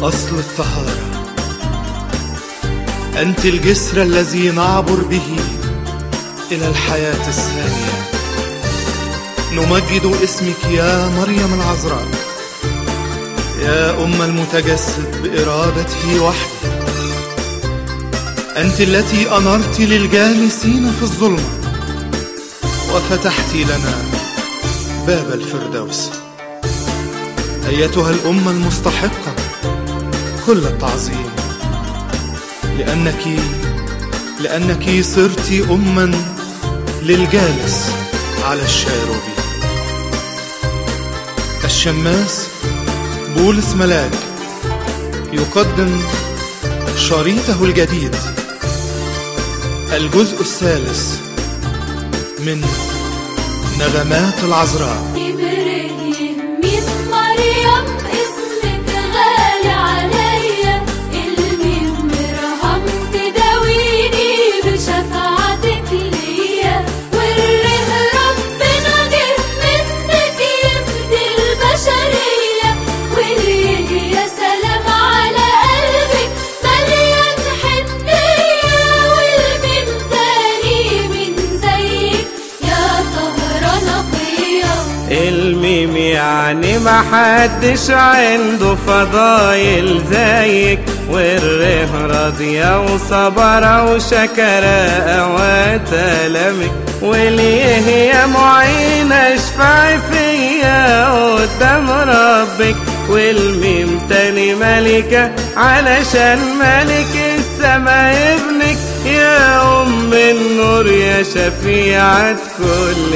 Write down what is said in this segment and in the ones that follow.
أصل الطهارة أنت الجسر الذي نعبر به إلى الحياة الثانية نمجد اسمك يا مريم العذراء يا أم المتجسد بإرادته وحده أنت التي أنرت للجالسين في الظلمة وفتحت لنا باب الفردوس أيتها الأمة المستحقة كل التعظيم لأنك لأنك صرت أما للجالس على الشاروبي الشماس بولس ملاك يقدم شريطه الجديد الجزء الثالث من نغمات العذراء إبراهيم من مريم اسمك غالي عليا الميم مرهم تداويني بشفاعتك ليا والره ربنا جه منك يفدي البشرية وليه يا سلام على قلبك مليان حنية والميم تاني من زيك يا طهرة نقية الميم يعني ما حدش عنده فضايل زيك والره راضية وصبرة وشكرة وتلمك وليه يا معين اشفعي فيا قدام ربك والميم تاني ملكة علشان ملك السما ابنك يا أم النور يا شفيعة كل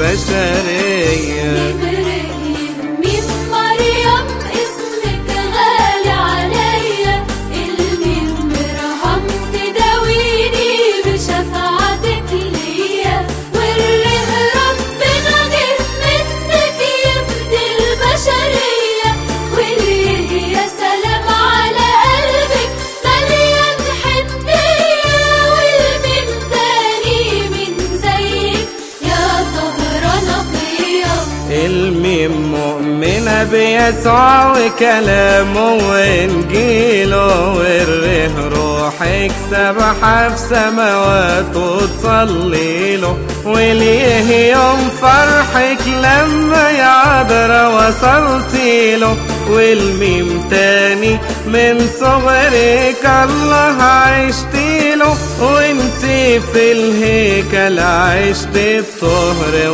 البشرية إبراهيم من مريم اسمك غالي عليا الميم مرهم تداويني بشفاعتك ليا والره ربنا جه منك يفدي البشرية وليه يا سلام على قلبك مليان حنية والميم تاني من زيك يا طهرة نقية الميم مؤمنة بيسوع وكلامه وانجيله والره روحك سبحة في سماوات وتصلي له وليه يوم فرحك لما يا عذرا وصلتي له والميم تاني من صغرك الله عشتي له وانت في الهيكل عشت بطهر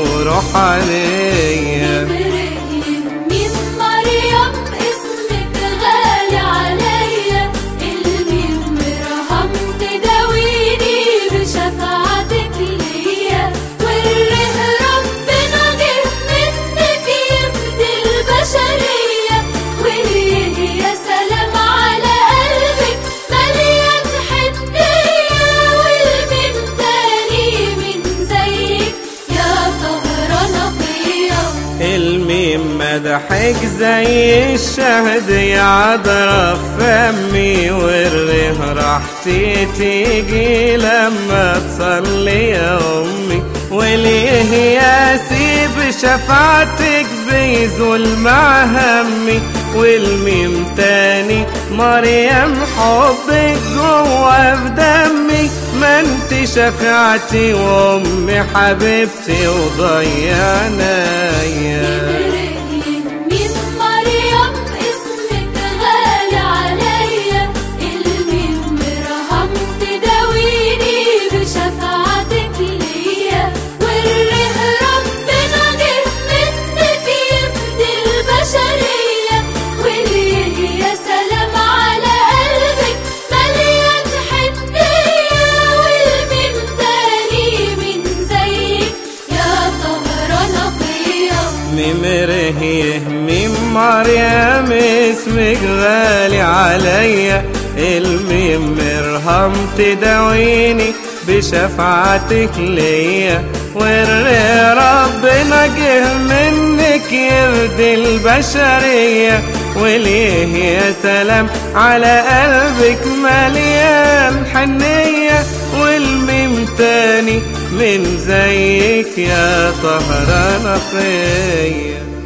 وروحانيه إبراهيم من مريم اسمك غالي عليا الميم مرهم تداويني بشفاعتك ليا والره ربنا جه منك يفدي البشرية وليه يا سلام على قلبك مليان حنية والميم تاني من زيك يا طهرة نقية الميم مدحك زي الشهد يا عذرا في فمي والره راحتي تيجي لما تصلي يا امي وليه يا سيب شفاعتك بيزول مع همي والميم تاني مريم حبك جوا في دمي ما انت شفاعتي وامي حبيبتي وضيعنايا إبراهيم من مريم اسمك غالي عليا الميم مرهم تداويني بشفاعتك ليا والره ربنا جه منك يفدي البشرية وليه يا سلام على قلبك مليان حنية والميم تاني من زيك يا طهرة نقية ممره يهمم مريم اسمك غالي عليا الميم مرهم تداويني بشفاعتك ليا والري ربنا جه منك يرضي البشرية وليه يا سلام على قلبك مليان حنية والميم تاني من زيك يا طهرة نقية